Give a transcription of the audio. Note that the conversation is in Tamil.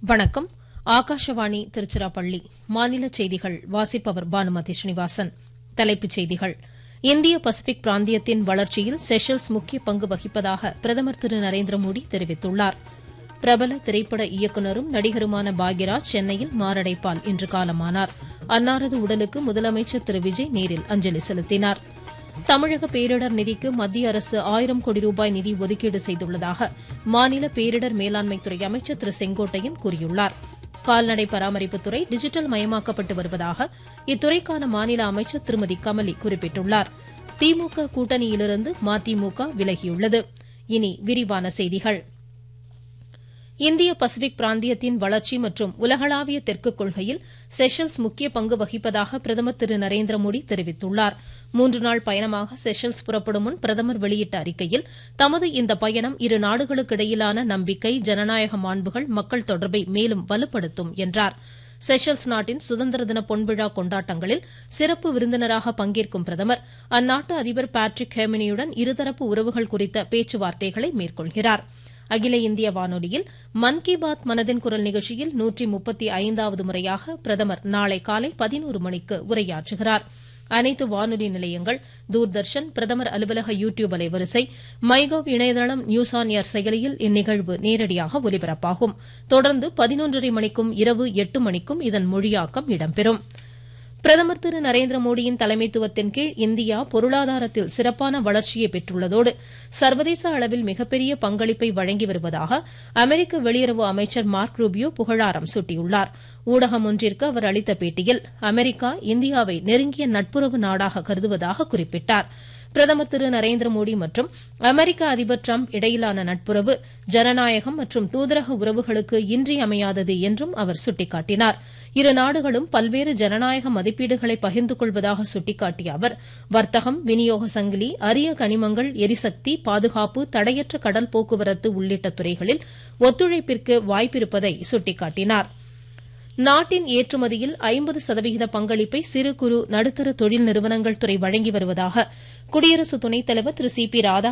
வணக்கம் ஆகாஷவாணி திருச்சிராப்பள்ளி மாநில செய்திகள் வாசிப்பவர் பானுமதி ஸ்ரீனிவாசன் தலைப்புச் செய்திகள் இந்திய பசிபிக் பிராந்தியத்தின் வளர்ச்சியில் செஷல்ஸ் முக்கிய பங்கு வகிப்பதாக பிரதமர் திரு நரேந்திர மோடி தெரிவித்துள்ளார் பிரபல திரைப்பட இயக்குநரும் நடிகருமான பாக்யராஜ் சென்னையில் மாரடைப்பால் இன்று காலமானார் அன்னாரது உடலுக்கு முதலமைச்சர் திரு விஜய் நேரில் அஞ்சலி செலுத்தினார் தமிழக பேரிடர் நிதிக்கு மத்திய அரசு ஆயிரம் கோடி ரூபாய் நிதி ஒதுக்கீடு செய்துள்ளதாக மாநில பேரிடர் மேலாண்மைத்துறை அமைச்சர் திரு செங்கோட்டையன் கூறியுள்ளார் கால்நடை பராமரிப்புத்துறை டிஜிட்டல் மயமாக்கப்பட்டு வருவதாக இத்துறைக்கான மாநில அமைச்சர் திருமதி கமலி குறிப்பிட்டுள்ளார் திமுக கூட்டணியிலிருந்து மதிமுக விலகியுள்ளது இனி விரிவான செய்திகள் இந்திய பசிபிக் பிராந்தியத்தின் வளர்ச்சி மற்றும் உலகளாவிய தெற்கு கொள்கையில் செஷல்ஸ் முக்கிய பங்கு வகிப்பதாக பிரதமர் திரு நரேந்திர மோடி தெரிவித்துள்ளார் மூன்று நாள் பயணமாக செஷல்ஸ் புறப்படும் முன் பிரதமர் வெளியிட்ட அறிக்கையில் தமது இந்த பயணம் இரு நாடுகளுக்கிடையிலான நம்பிக்கை ஜனநாயக மாண்புகள் மக்கள் தொடர்பை மேலும் வலுப்படுத்தும் என்றார் செஷல்ஸ் நாட்டின் சுதந்திர தின பொன்விழா கொண்டாட்டங்களில் சிறப்பு விருந்தினராக பங்கேற்கும் பிரதமர் அந்நாட்டு அதிபர் பேட்ரிக் ஹேமினியுடன் இருதரப்பு உறவுகள் குறித்த பேச்சுவார்த்தைகளை மேற்கொள்கிறாா் அகில இந்திய வானொலியில் மன் கி பாத் மனதின் குரல் நிகழ்ச்சியில் நூற்றி முப்பத்தி ஐந்தாவது முறையாக பிரதமர் நாளை காலை பதினோரு மணிக்கு உரையாற்றுகிறார் அனைத்து வானொலி நிலையங்கள் தூர்தர்ஷன் பிரதமர் அலுவலக யூ டியூப் அலைவரிசை மைகவ் இணையதளம் நியூஸ் ஆன் ஏர் செயலியில் இந்நிகழ்வு நேரடியாக ஒலிபரப்பாகும் தொடர்ந்து பதினொன்றரை மணிக்கும் இரவு எட்டு மணிக்கும் இதன் மொழியாக்கம் இடம்பெறும் பிரதமர் திரு நரேந்திர மோடியின் தலைமைத்துவத்தின் கீழ் இந்தியா பொருளாதாரத்தில் சிறப்பான வளர்ச்சியை பெற்றுள்ளதோடு சர்வதேச அளவில் மிகப்பெரிய பங்களிப்பை வழங்கி வருவதாக அமெரிக்க வெளியுறவு அமைச்சர் மார்க் ரூபியோ புகழாரம் சூட்டியுள்ளார் ஊடகம் ஒன்றிற்கு அவர் அளித்த பேட்டியில் அமெரிக்கா இந்தியாவை நெருங்கிய நட்புறவு நாடாக கருதுவதாக குறிப்பிட்டார் பிரதமர் திரு நரேந்திர மோடி மற்றும் அமெரிக்க அதிபர் டிரம்ப் இடையிலான நட்புறவு ஜனநாயகம் மற்றும் தூதரக உறவுகளுக்கு இன்றியமையாதது என்றும் அவர் சுட்டிக்காட்டினார் இரு நாடுகளும் பல்வேறு ஜனநாயக மதிப்பீடுகளை பகிர்ந்து கொள்வதாக சுட்டிக்காட்டிய அவர் வர்த்தகம் விநியோக சங்கிலி அரிய கனிமங்கள் எரிசக்தி பாதுகாப்பு தடையற்ற கடல் போக்குவரத்து உள்ளிட்ட துறைகளில் ஒத்துழைப்பிற்கு வாய்ப்பிருப்பதை சுட்டிக்காட்டினாா் நாட்டின் ஏற்றுமதியில் ஐம்பது சதவிகித பங்களிப்பை சிறு குறு நடுத்தர தொழில் நிறுவனங்கள் துறை வழங்கி வருவதாக குடியரசு துணைத் தலைவர் திரு சி பி ராதா